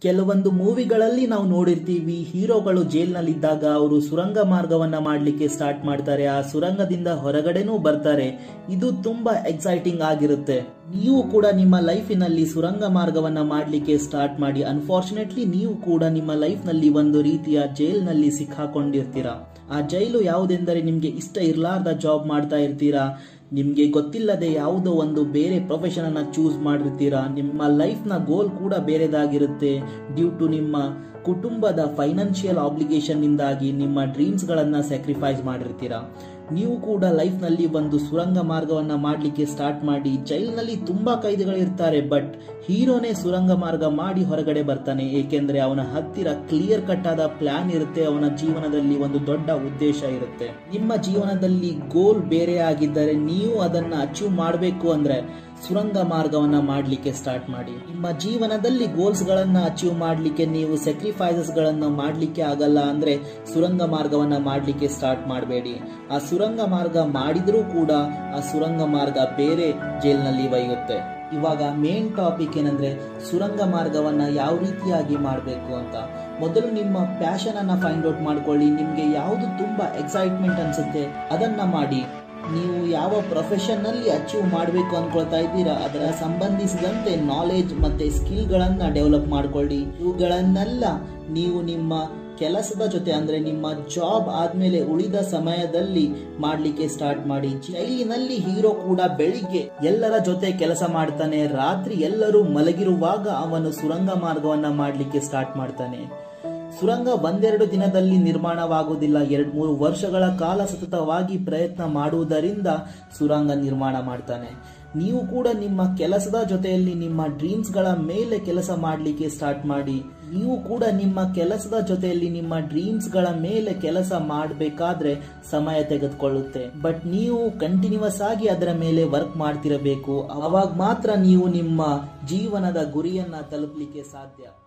ಕೆಲವೊಂದು ಮೂವಿಗಳಲ್ಲಿ ನಾವು ನೋಡಿರ್ತೀವಿ ಹೀರೋಗಳು ಜೈಲ್ನಲ್ಲಿದ್ದಾಗ ಅವರು ಸುರಂಗ ಮಾರ್ಗವನ್ನ ಮಾಡಲಿಕ್ಕೆ ಸ್ಟಾರ್ಟ್ ಮಾಡ್ತಾರೆ ಆ ಸುರಂಗದಿಂದ ಹೊರಗಡೆನೂ ಬರ್ತಾರೆ ಇದು ತುಂಬಾ ಎಕ್ಸೈಟಿಂಗ್ ಆಗಿರುತ್ತೆ ನೀವು ಕೂಡ ನಿಮ್ಮ ಲೈಫಿನಲ್ಲಿ ಸುರಂಗ ಮಾರ್ಗವನ್ನ ಮಾಡಲಿಕ್ಕೆ ಸ್ಟಾರ್ಟ್ ಮಾಡಿ ಅನ್ಫಾರ್ಚುನೇಟ್ಲಿ ನೀವು ಕೂಡ ನಿಮ್ಮ ಲೈಫ್ನಲ್ಲಿ ಒಂದು ರೀತಿಯ ಜೈಲ್ನಲ್ಲಿ ಸಿಕ್ಕಾಕೊಂಡಿರ್ತೀರಾ ಆ ಜೈಲು ಯಾವುದೆಂದರೆ ನಿಮ್ಗೆ ಇಷ್ಟ ಇರಲಾರ್ದ ಜಾಬ್ ಮಾಡ್ತಾ ಇರ್ತೀರಾ ನಿಮ್ಗೆ ಗೊತ್ತಿಲ್ಲದೆ ಯಾವುದೋ ಒಂದು ಬೇರೆ ಪ್ರೊಫೆಷನ್ ಅನ್ನ ಚೂಸ್ ಮಾಡಿರ್ತೀರಾ ನಿಮ್ಮ ಲೈಫ್ ನ ಗೋಲ್ ಕೂಡ ಬೇರೆದಾಗಿರುತ್ತೆ ಡ್ಯೂ ಟು ನಿಮ್ಮ ಕುಟುಂಬದ ಫೈನಾನ್ಷಿಯಲ್ ಆಬ್ಲಿಗೇಷನ್ ನಿಂದಾಗಿ ನಿಮ್ಮ ಡ್ರೀಮ್ಸ್ ಗಳನ್ನ ಸ್ಯಾಕ್ರಿಫೈಸ್ ಮಾಡಿರ್ತೀರಾ ನೀವು ಕೂಡ ಲೈಫ್ ನಲ್ಲಿ ಒಂದು ಸುರಂಗ ಮಾರ್ಗವನ್ನ ಮಾಡ್ಲಿಕ್ಕೆ ಸ್ಟಾರ್ಟ್ ಮಾಡಿ ಜೈಲ್ನಲ್ಲಿ ತುಂಬಾ ಕೈದಿಗಳಿರ್ತಾರೆ ಬಟ್ ಹೀರೋನೇ ಸುರಂಗ ಮಾರ್ಗ ಮಾಡಿ ಹೊರಗಡೆ ಬರ್ತಾನೆ ಏಕೆಂದ್ರೆ ಅವನ ಹತ್ತಿರ ಕ್ಲಿಯರ್ ಕಟ್ ಆದ ಪ್ಲಾನ್ ಇರುತ್ತೆ ಅವನ ಜೀವನದಲ್ಲಿ ಒಂದು ದೊಡ್ಡ ಉದ್ದೇಶ ಇರುತ್ತೆ ನಿಮ್ಮ ಜೀವನದಲ್ಲಿ ಗೋಲ್ ಬೇರೆ ಆಗಿದ್ದರೆ ನೀವು ಅದನ್ನ ಅಚೀವ್ ಮಾಡಬೇಕು ಅಂದ್ರೆ ಸುರಂಗ ಮಾರ್ಗವನ್ನ ಮಾಡಲಿಕ್ಕೆ ಸ್ಟಾರ್ಟ್ ಮಾಡಿ ನಿಮ್ಮ ಜೀವನದಲ್ಲಿ ಗೋಲ್ಸ್ ಗಳನ್ನ ಅಚೀವ್ ಮಾಡಲಿಕ್ಕೆ ನೀವು ಸ್ಯಾಕ್ರಿಫೈಸಸ್ ಗಳನ್ನ ಮಾಡಲಿಕ್ಕೆ ಆಗಲ್ಲ ಅಂದ್ರೆ ಸುರಂಗ ಮಾರ್ಗವನ್ನ ಮಾಡಲಿಕ್ಕೆ ಸ್ಟಾರ್ಟ್ ಮಾಡಬೇಡಿ ಆ ಸುರಂಗ ಮಾರ್ಗ ಮಾಡಿದ್ರೂ ಕೂಡ ಆ ಸುರಂಗ ಮಾರ್ಗ ಬೇರೆ ಜೈಲ್ನಲ್ಲಿ ಒಯ್ಯುತ್ತೆ ಇವಾಗ ಮೇನ್ ಟಾಪಿಕ್ ಏನಂದ್ರೆ ಸುರಂಗ ಮಾರ್ಗವನ್ನ ಯಾವ ರೀತಿಯಾಗಿ ಮಾಡಬೇಕು ಅಂತ ಮೊದಲು ನಿಮ್ಮ ಪ್ಯಾಷನ್ ಅನ್ನ ಫೈಂಡ್ ಔಟ್ ಮಾಡ್ಕೊಳ್ಳಿ ನಿಮ್ಗೆ ಯಾವುದು ತುಂಬಾ ಎಕ್ಸೈಟ್ಮೆಂಟ್ ಅನ್ಸುತ್ತೆ ಅದನ್ನ ಮಾಡಿ ನೀವು ಯಾವ ಪ್ರೊಫೆಷನ್ ನಲ್ಲಿ ಅಚೀವ್ ಮಾಡಬೇಕು ಅನ್ಕೊಳ್ತಾ ಇದ್ದೀರಾ ಅದರ ಸಂಬಂಧಿಸಿದಂತೆ ನಾಲೆಜ್ ಮತ್ತೆ ಸ್ಕಿಲ್ ಗಳನ್ನ ಡೆವಲಪ್ ಮಾಡ್ಕೊಳ್ಳಿ ಇವುಗಳನ್ನೆಲ್ಲ ನೀವು ನಿಮ್ಮ ಕೆಲಸದ ಜೊತೆ ಅಂದ್ರೆ ನಿಮ್ಮ ಜಾಬ್ ಆದ್ಮೇಲೆ ಉಳಿದ ಸಮಯದಲ್ಲಿ ಮಾಡ್ಲಿಕ್ಕೆ ಸ್ಟಾರ್ಟ್ ಮಾಡಿ ಜೈಲಿನಲ್ಲಿ ಹೀರೋ ಕೂಡ ಬೆಳಿಗ್ಗೆ ಎಲ್ಲರ ಜೊತೆ ಕೆಲಸ ಮಾಡ್ತಾನೆ ರಾತ್ರಿ ಎಲ್ಲರೂ ಮಲಗಿರುವಾಗ ಅವನು ಸುರಂಗ ಮಾರ್ಗವನ್ನ ಮಾಡ್ಲಿಕ್ಕೆ ಸ್ಟಾರ್ಟ್ ಮಾಡ್ತಾನೆ ಸುರಂಗ ಒಂದೆರಡು ದಿನದಲ್ಲಿ ನಿರ್ಮಾಣವಾಗುವುದಿಲ್ಲ ಎರಡ್ ಮೂರು ವರ್ಷಗಳ ಕಾಲ ಸತತವಾಗಿ ಪ್ರಯತ್ನ ಮಾಡುವುದರಿಂದ ಸುರಂಗ ನಿರ್ಮಾಣ ಮಾಡ್ತಾನೆ ನೀವು ಕೂಡ ನಿಮ್ಮ ಕೆಲಸದ ಜೊತೆಯಲ್ಲಿ ನಿಮ್ಮ ಡ್ರೀಮ್ಸ್ ಗಳ ಮೇಲೆ ಕೆಲಸ ಮಾಡಲಿಕ್ಕೆ ಸ್ಟಾರ್ಟ್ ಮಾಡಿ ನೀವು ಕೂಡ ನಿಮ್ಮ ಕೆಲಸದ ಜೊತೆಯಲ್ಲಿ ನಿಮ್ಮ ಡ್ರೀಮ್ಸ್ ಗಳ ಮೇಲೆ ಕೆಲಸ ಮಾಡಬೇಕಾದ್ರೆ ಸಮಯ ತೆಗೆದುಕೊಳ್ಳುತ್ತೆ ಬಟ್ ನೀವು ಕಂಟಿನ್ಯೂಸ್ ಆಗಿ ಅದರ ಮೇಲೆ ವರ್ಕ್ ಮಾಡ್ತಿರಬೇಕು ಅವಾಗ ಮಾತ್ರ ನೀವು ನಿಮ್ಮ ಜೀವನದ ಗುರಿಯನ್ನ ತಲುಪಲಿಕ್ಕೆ ಸಾಧ್ಯ